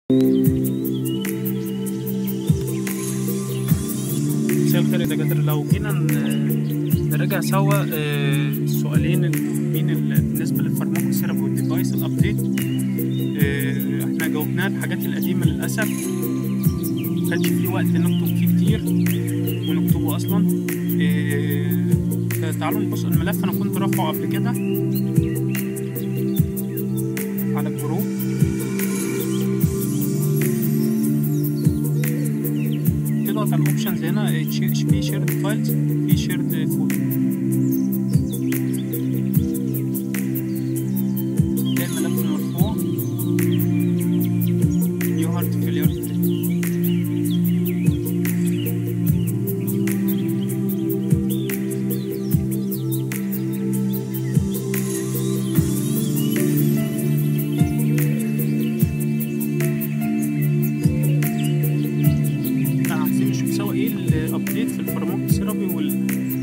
مساء الخير يا دكاترة لو جينا ن- نراجع سوا آه، السؤالين المهمين ال- بالنسبة للفارماكوثيرابي والديفايس الأبديت آه، احنا جاوبناها الحاجات القديمة للأسف مكانش في وقت نكتب فيه كتير ونكتبه أصلا آه، فتعالوا نبص الملف أنا كنت رافعه قبل كده على الجروب تضغط على الاوبشنز هنا اتش- في شيرد فايلز في شيرد فولدر تلاقي الملف مرفوع نيو هارت فيلير احنا عايزين نشوف سوا ايه الابديت في الفارماكوثيرابي وال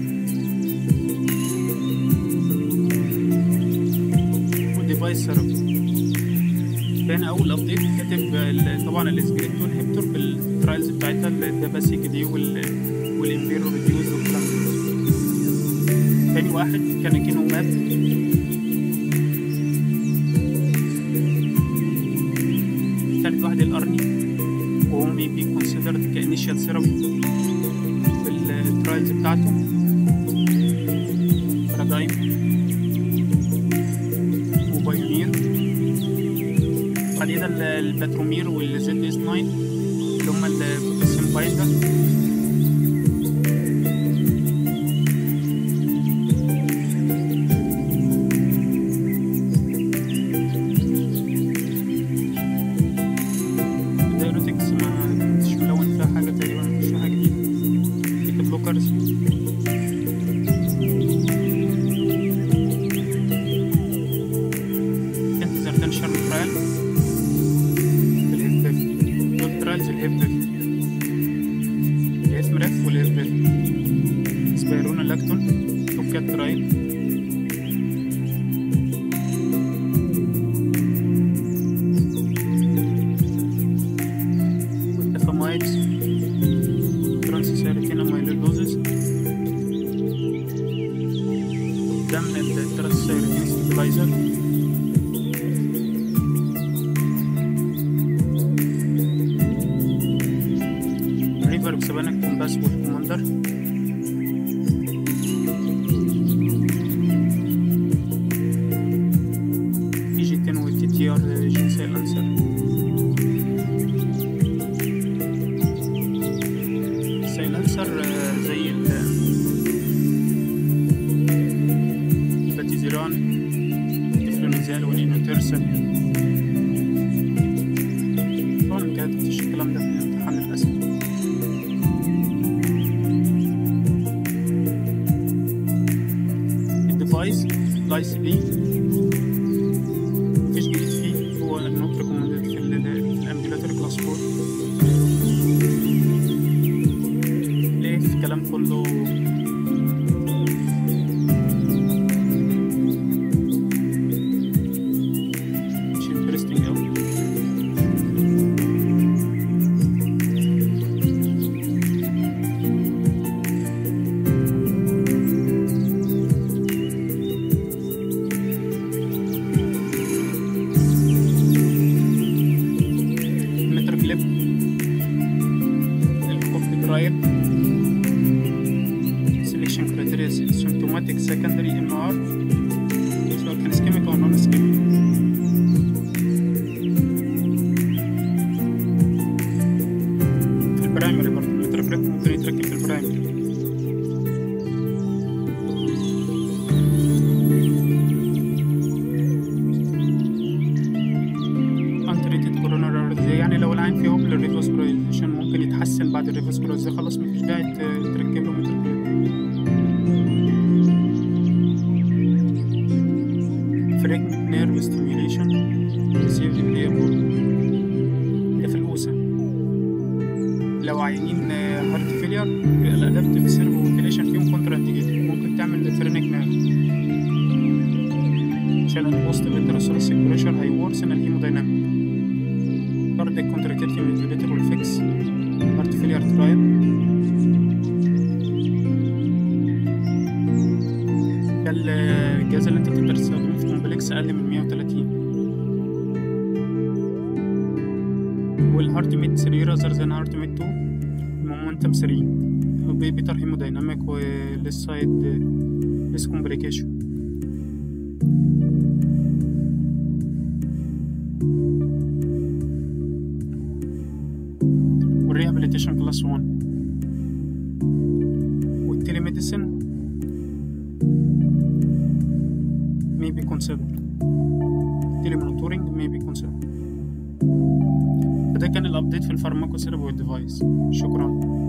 والديفايس ثيرابي هنا اول ابديت كاتب ال- طبعا الاسبريتو انهبيتور بالترايلز بتاعتها الدباسيك دي وال والامبيرو ريديوز والكلام ده تاني واحد كان كينو ماب تالت واحد الارني وهو may be considered كانيشال ثيرابي في الترايلز بتاعته بارادايم وبايونير بعد كده ال- الباترومير والزد اس 9 اللي هما البوتاسيوم بايندر الدايروتكس ما كنتش ملون فيها حاجة تقريبا مفيش فيها حاجة جديدة بيتا بلوكرز انتظر تنشر الترايل الهيف بيف دول ترايلز الهيف بيف الهيف مريف والهيف بيف سبيرونا لاكتون توكات ترايل والتفامايدز ترانسيسيرتين اميلوزز قدام الترانسيسيرتين ستابلايزر ريفر بسبانك كومباس والكوماندر اي جي 10 والتي تي ار جين سايلنسر سايلنسر آه، زي ال الباتيزيران الفلونيزال والإنوتيرسل طبعا ما كتبتش الكلام ده في الامتحان للأسف الديفايس دايس بي مفيش جديد فيه هو النوت ريكومندد في ال- في الامبيلاتوري كلاس 4 ليه في كلام كله مش انترستنج أوي متر كليب الكوب درايف سelection criteria symptomatic secondary MR سواء كان ischemic أو non ischemic في البرايمري برضه المتر كليب ممكن يتركب في البرايمري untreated coronary artery يعني لو العين فيه هوبل ريفاسكولايزيشن ممكن يتحسن بعد الريفاسكولايزيشن خلاص مفيش داعي ت- تركب له متر فريجمنت نيرف ستيميوليشن ريسيفد بليبل ده في الأوسة لو عيانين هارت فيلير الادابتيف سيرفو فنتيليشن فيهم كونترا انديكيتد ممكن تعمل فرينك نيرف عشان البوست فيترال بريشر هيورسن الهيمودايناميك عندك كونتراكتيف ميديوليتر والفيكس هارت فيلير ترايل ده الجهاز اللي انت تقدر تستخدمه في كومبلكس اقل من 130 والهارت ميت 3 رازر ذان هارت ميت 2 المومنتم 3 بيتر هيمودايناميك وللسايد ليس كومبليكيشن والريهابيليتيشن كلاس 1 والتليميديسن may be considered telemonitoring may be considered فده كان الابديت في الفارماكو سيرابويد ديفايس شكرا